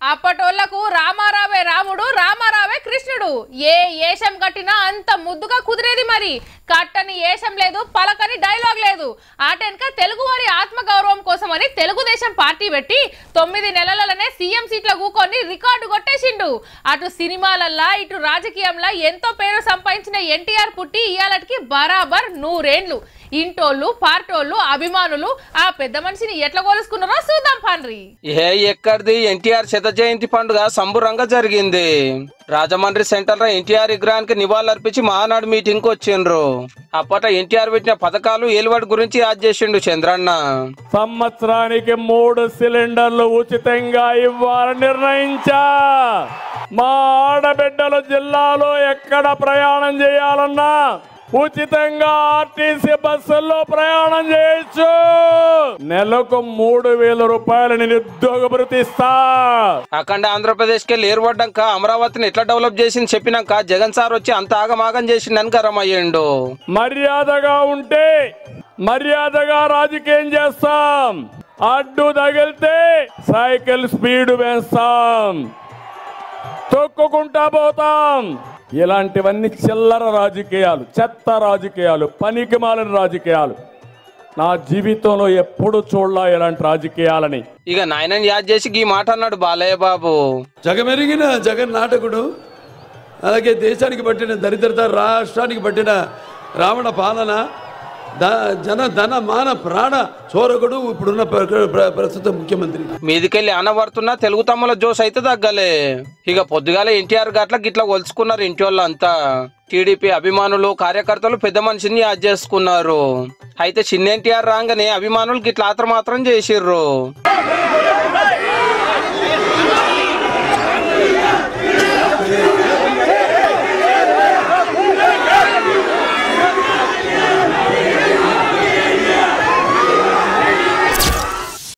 అప్పటోళ్లకు రామారావే రాముడు రామారావే కృష్ణుడు ఏ ఏషం కట్టినా అంత ముద్దుగా కుదిరేది మరి కట్టని ఏషం లేదు పలకని డైలాగ్ లేదు ఆటెనక తెలుగు వారి ఆత్మగౌరవం కోసమని తెలుగుదేశం పార్టీ పెట్టి తొమ్మిది నెలలనే సీఎం సీట్ల కూకొని రికార్డు కొట్టేసిండు అటు సినిమాలల్లా ఇటు రాజకీయంలా ఎంతో పేరు సంపాదించిన ఎన్టీఆర్ పుట్టి ఇయాలటికి బరాబర్ నూరేండ్లు ఇంటోళ్ళు పార్టోళ్ళు అభిమానులు ఆ పెద్ద మనిషిని ఎట్లా కోలుసుకున్నారో చూద్దాం పండ్రి ఏ ఎక్కడిది ఎన్టీఆర్ శత జయంతి పండుగ సంబురంగా జరిగింది రాజమండ్రి సెంటర్ లో ఎన్టీఆర్ విగ్రహానికి నివాళులర్పించి మహానాడు మీటింగ్ కు వచ్చిండ్రు అప్పట ఎన్టీఆర్ పెట్టిన పథకాలు ఏలువాడి గురించి యాద్ చేసిండు చంద్రన్న సంవత్సరానికి మూడు సిలిండర్లు ఉచితంగా ఇవ్వాలని నిర్ణయించా మా ఆడబిడ్డలు జిల్లాలో ఎక్కడ ప్రయాణం చేయాలన్నా ఉచితంగా ఆర్టీసీ బస్సుల్లో ప్రయాణం చేయొచ్చు నెలకు మూడు వేల రూపాయలు నిరుద్యోగ భృతి ఇస్తా అఖండ ఆంధ్రప్రదేశ్ కి ఏర్పడ్డాక అమరావతిని ఎట్లా డెవలప్ చేసింది చెప్పినాక జగన్ సార్ వచ్చి అంత ఆగమాగం చేసిండని గరం అయ్యిండు మర్యాదగా ఉంటే మర్యాదగా రాజకీయం చేస్తాం అడ్డు తగిలితే సైకిల్ స్పీడ్ వేస్తాం తొక్కుకుంటా పోతాం ఇలాంటివన్నీ చిల్లర రాజకీయాలు చెత్త రాజకీయాలు పనికిమాలిన రాజకీయాలు నా జీవితంలో ఎప్పుడు చూడలా ఇలాంటి రాజకీయాలని ఇక నాయనని యాద్ చేసి ఈ మాట అన్నాడు బాలయ్య బాబు జగమెరిగిన జగన్ నాటకుడు అలాగే దేశానికి పట్టిన దరిద్రత రాష్ట్రానికి పట్టిన రావణ పాలన ద జన ధన మాన ప్రాణ చోరకుడు ఇప్పుడున్న ప్ర- ప్ర- ప్రస్తుత ముఖ్యమంత్రి మీదికెళ్ళి ఆనబడుతున్నా తెలుగు తమ్ముల జోస్ అయితే తగ్గలే ఇక పొద్దుగాల ఎన్టీఆర్ గట్ల గిట్లా కొలుచుకున్నారు ఇంటి వాళ్ళంతా టీడీపీ అభిమానులు కార్యకర్తలు పెద్ద మనిషిని యాద్ చేసుకున్నారు అయితే చిన్న ఎన్టీఆర్ రాగానే అభిమానులు గిట్ల ఆత్రం మాత్రం చేసిర్రు